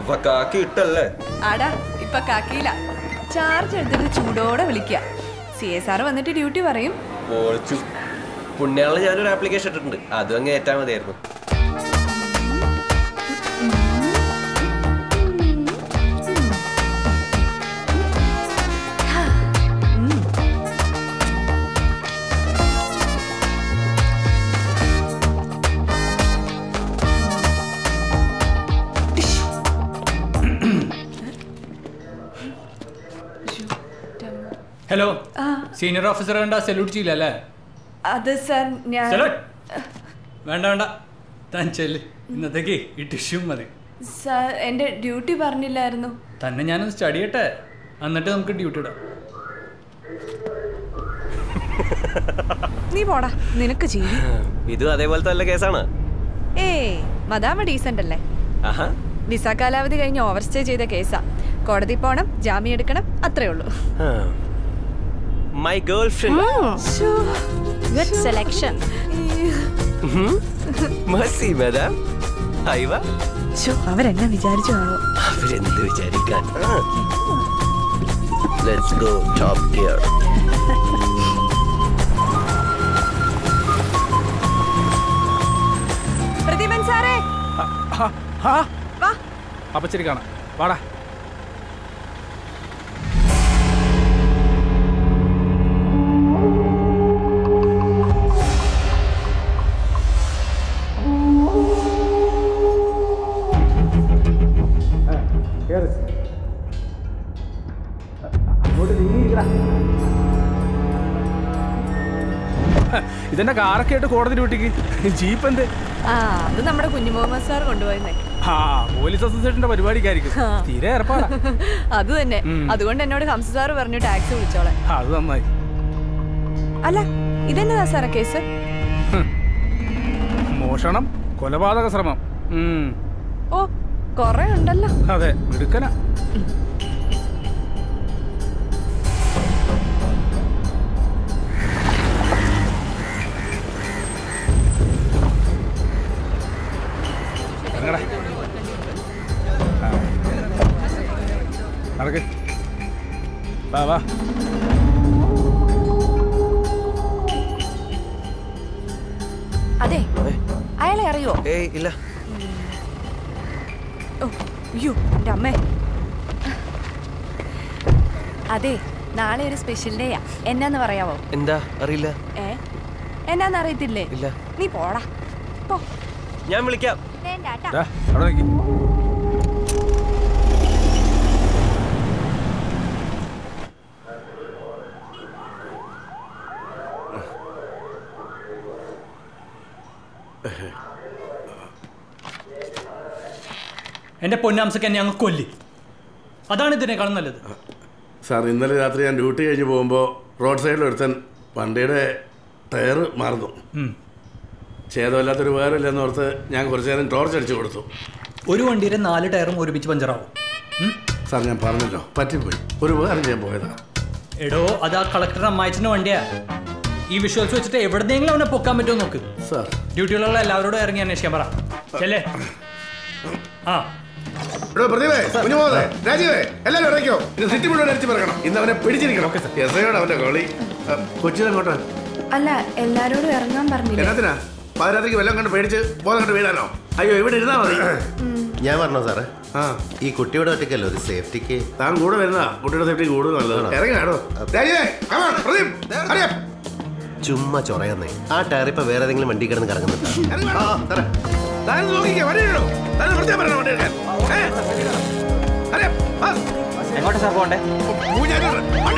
ഇപ്പൊ കാക്കി ഇട്ടല്ലേ ആടാ ഇപ്പൊ കാക്കിയില്ല ചാർജ് എടുത്തിട്ട് ചൂടോടെ വിളിക്കുക സി എസ് ആർ വന്നിട്ട് ഡ്യൂട്ടി പറയും പൊളിച്ചു പുണ്യാളിൽ ഞാനൊരു ആപ്ലിക്കേഷൻ ഇട്ടിട്ടുണ്ട് അതും അങ്ങ് ഏറ്റാ മതിയായിരുന്നു ഹലോ സീനിയർ ഓഫീസർ കണ്ട സല്യൂട്ട് ചെയ്യില്ല അല്ലേ അത് സാർ ഞാൻ സല്യൂട്ട് വേണ്ട വേണ്ട താൻ ചെല്ല് ഇന്നത്തേക്ക് ഈ ടിഷ്യൂ മതി സാർ എൻ്റെ ഡ്യൂട്ടി പറഞ്ഞില്ലായിരുന്നു തന്നെ ഞാനൊന്ന് സ്റ്റഡി ചെയ്യട്ടെ എന്നിട്ട് നമുക്ക് ഡ്യൂട്ടി ഇടാം നീ പോടാ നിനക്ക് ചെയ്യും ഇതും അതേപോലത്തെ വല്ല കേസാണ് ഏയ് മദാമ ഡീസന്റ് അല്ലേ ആഹാ വിസ കാലാവധി കഴിഞ്ഞ് ഓവർ സ്റ്റേ ചെയ്ത കേസാ കോടതി പോണം ജാമ്യം എടുക്കണം അത്രേ ഉള്ളൂ my girlfriend good selection മസി മാഡം അയവ അവരെന്നെ വിചാരിച്ചു കാണുമോ അവരെന്ത് വിചാരിക്കാൻ ലെറ്റ്സ് ഗോ ടോപ്പ് ഗിയർ പ്രതിഭൻ സാറേ വാ അപ്പൊ ശരി കാണാം വാടാ ഇതെന്നെ കാറൊക്കെ ആയിട്ട് കോടതി ഡ്യൂട്ടിക്ക് ജീപ്പ് എന്ത് ആ അത് നമ്മുടെ കുഞ്ഞു മുഹമ്മദ് സാർ കൊണ്ടുപോയെന്നേ ആ പോലീസ് അസോസിയേഷന്റെ പരിപാടിക്കായിരിക്കും തീരെ ഏർപ്പാടാ അത് തന്നെ അതുകൊണ്ട് എന്നോട് ഹംസ സാർ പറഞ്ഞു ടാക്സി വിളിച്ചോളെ ആ, അത് നന്നായി അല്ല ഇതെന്നതാ സാറേ കേസ് മോഷണം കൊലപാതക ശ്രമം ഉം, ഓ കൊറേ ഉണ്ടല്ലോ അതെ മിടുക്കനാ ഇറങ്ങടാ. ആ. നടക്ക് വാ വാ അതെ അയാളെ അറിയോ ഏയ് ഇല്ല ഓ അയ്യോ എൻ്റെ അമ്മേ അതെ നാളെ ഒരു സ്പെഷ്യൽ ഡേയാ എന്നാന്ന് പറയാവോ എന്താ അറിയില്ല ഏ എന്നാന്ന് അറിയത്തില്ലേ ഇല്ല നീ പോടാ പോ ഞാൻ വിളിക്കാം വേണ്ടാട്ടാ ദാ, അവിടെ നിൽക്കി എൻ്റെ പൊന്നാംസക്ക് എന്നെ അങ്ങ് കൊല്ലി അതാണ് ഇതിനേക്കാളും നല്ലത് സാർ ഇന്നലെ രാത്രി ഞാൻ ഡ്യൂട്ടി കഴിഞ്ഞ് പോകുമ്പോൾ റോഡ് സൈഡിൽ ഒരുത്തൻ വണ്ടിയുടെ ടയർ മറന്നു ഉം. ഛേദമില്ലാത്തൊരു വേറില്ലെന്ന് ഓർത്ത് ഞാൻ കുറച്ച് നേരം ടോർച്ച് അടിച്ചു കൊടുത്തു ഒരു വണ്ടിയുടെ നാല് ടയറും ഒരുമിച്ച് പഞ്ചറാവും ഉം? സാർ ഞാൻ പറഞ്ഞല്ലോ പറ്റിപ്പോയി ഒരു വേറെ ഞാൻ പോയതാ എടോ അത് ആ കളക്ടർ അമ്മായിച്ചിന്റെ വണ്ടിയാ ഈ വിഷ്വൽസ് വെച്ചിട്ട് എവിടെന്നെങ്കിലും അവനെ പൊക്കാൻ പറ്റുമോ നോക്ക് സാർ ഡ്യൂട്ടിയിലുള്ള എല്ലാവരോടും ഇറങ്ങി അന്വേഷിക്കാൻ പറ ചെല്ലേ ആ എടോ പ്രതിഭേ കുഞ്ഞുമോനെ രാജീവേ എല്ലാവരും ഇറങ്ങിക്കോ ഇത് സിറ്റി മുഴുവൻ അടിച്ചു പറക്കണം ഇന്ന് അവനെ പിടിച്ചിരിക്കണം എസ് ഐയോട് അവന്റെ കളി കൊച്ചിയിലെങ്ങോട്ടാ അല്ല എല്ലാരോടും ഇറങ്ങാൻ പറഞ്ഞില്ല എന്നാത്തിനാ പാതിരാത്രിക്ക് വെള്ളം കണ്ട് പേടിച്ച് ബോധം കണ്ട് വീഴാനോ അയ്യോ ഇവിടെ ഇരുന്നാ മതി ഞാൻ പറഞ്ഞോ സാറേ ആ ഈ കുട്ടിയുടെ ഒറ്റയ്ക്കല്ലോ ഒരു സേഫ്റ്റിക്ക് താൻ കൂടെ വരുന്നതാ കുട്ടിയുടെ സേഫ്റ്റി കൂടുതൽ നല്ലത് ഇറങ്ങിയാടോ രാജീവേ come on, പ്രദീപ് അറിയാം ചുമ്മാ ചൊറയാന്നേ ആ ടയർ ഇപ്പൊ വേറെ ഏതെങ്കിലും വണ്ടി കിടന്ന് കറങ്ങുന്നുണ്ട് ഇറങ്ങി വേണോ താൻ നോക്കിക്കേ വണ്ടി ഇടോ താൻ പ്രത്യേകം പറയണം വണ്ടി എടുക്കാൻ ഏ? അറിയാം വാ. എങ്ങോട്ടാ സാർ പോകണ്ടേ ഊഞ്ഞാലിട്ട്. വണ്ടി